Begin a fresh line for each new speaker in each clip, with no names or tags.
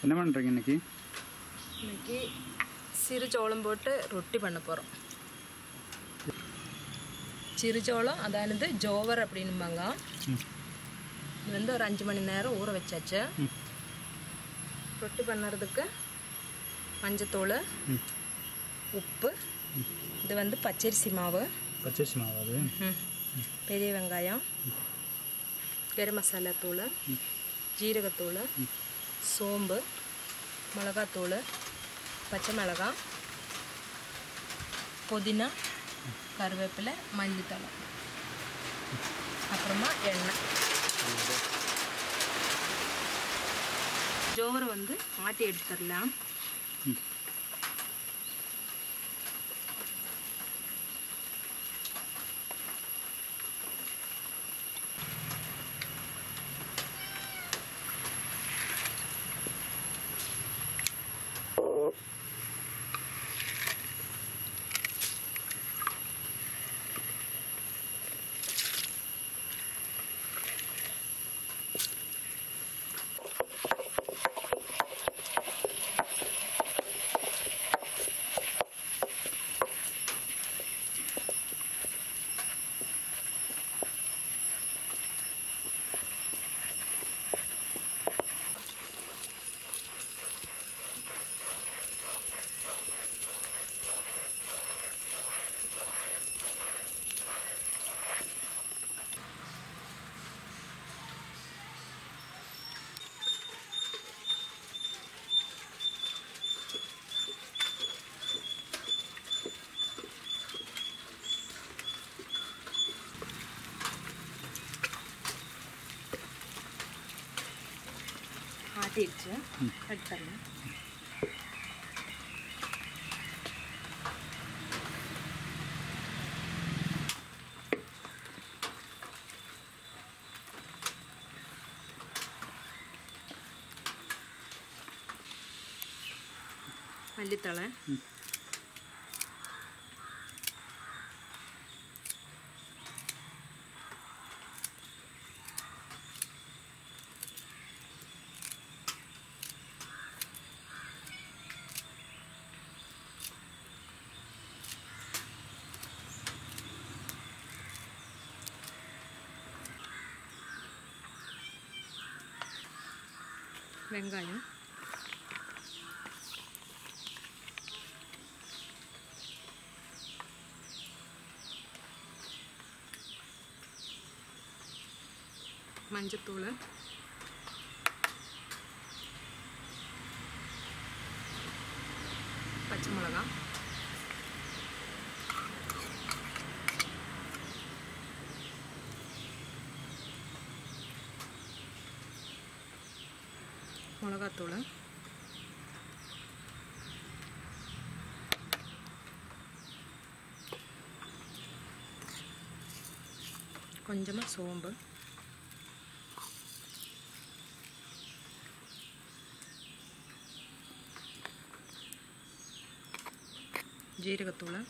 என்ன பண்ணுறீங்க இன்னைக்கு
இன்னைக்கு சிறுச்சோளம் போட்டு ரொட்டி பண்ண போகிறோம் சிறுச்சோளம் அதானது ஜோவர் அப்படின்பாங்க இது வந்து ஒரு அஞ்சு மணி நேரம் ஊற வச்சாச்சு ரொட்டி பண்ணுறதுக்கு மஞ்சத்தூள் உப்பு இது வந்து பச்சரிசி மாவு
பச்சரிசி மாவு அது
பெரிய வெங்காயம் கரம் மசாலா தூள் ஜீரகத்தூள் சோம்பு மிளகாத்தூள் பச்சை மிளகாய் புதினா கருவேப்பிலை மல்லித்தழை அப்புறமா எண்ணெய் ஜோவரை வந்து ஆட்டி எடுத்துடலாம் ஆட்டிடுச்சு எடுத்துடலாம் மல்லித்தழை வெங்காயம் மஞ்சத்தூள் பச்சை மிளகாய் மிளகாத்தூள் கொஞ்சமாக சோம்பு ஜீரகத்தூள்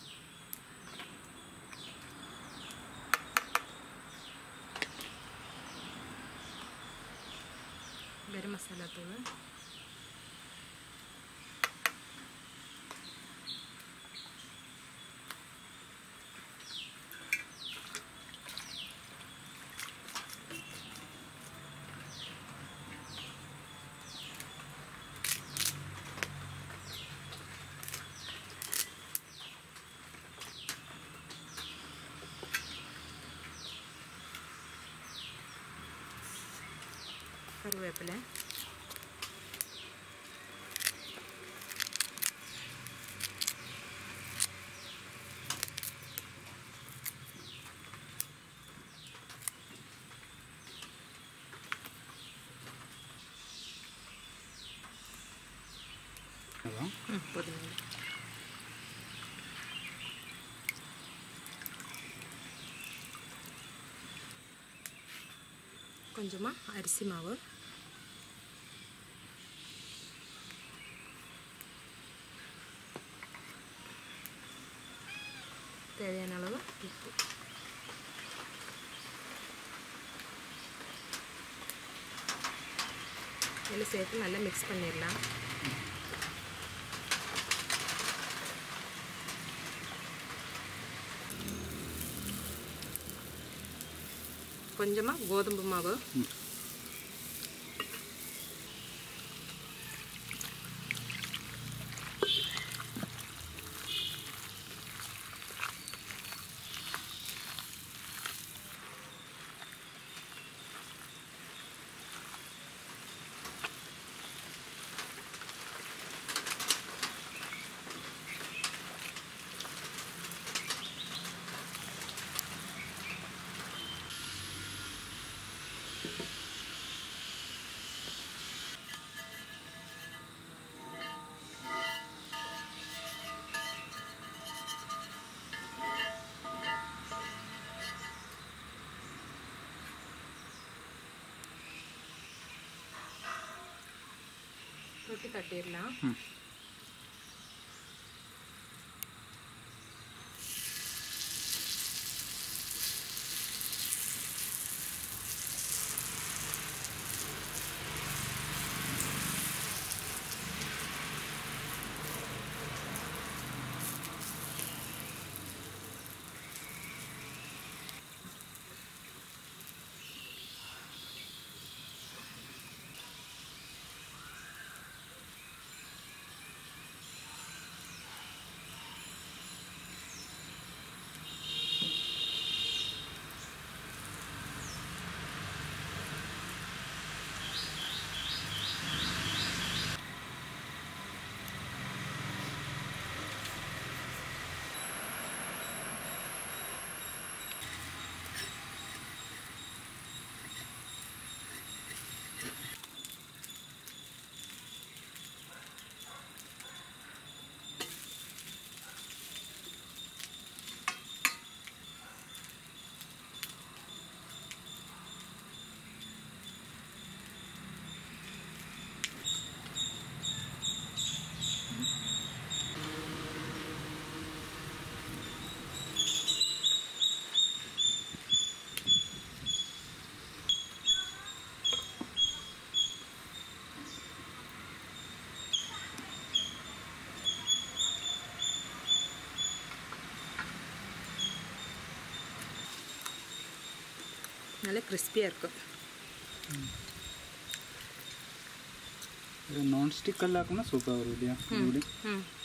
கரம் மசாலா தூள் கருவேப்பிலை
அதான்
ம் புதினா கொஞ்சமாக அரிசி மாவு தேவையான அளவு உப்பு இதில் சேர்த்து நல்லா மிக்ஸ் பண்ணிடலாம் கொஞ்சமாக கோதுமை மாவு ரொட்டி தட்டிடலாம்
ம்
நல்லா கிறிஸ்பியாக இருக்கும்
இது ನಾನ್ ಸ್ಟಿಕ್ ಅಲ್ಲಿ ಹಾಕೋಣ ಸೂಪರ್ ಬರುತ್ತೆ
ಹ್ಞೂ
ನೋಡಿ
ಹ್ಞೂ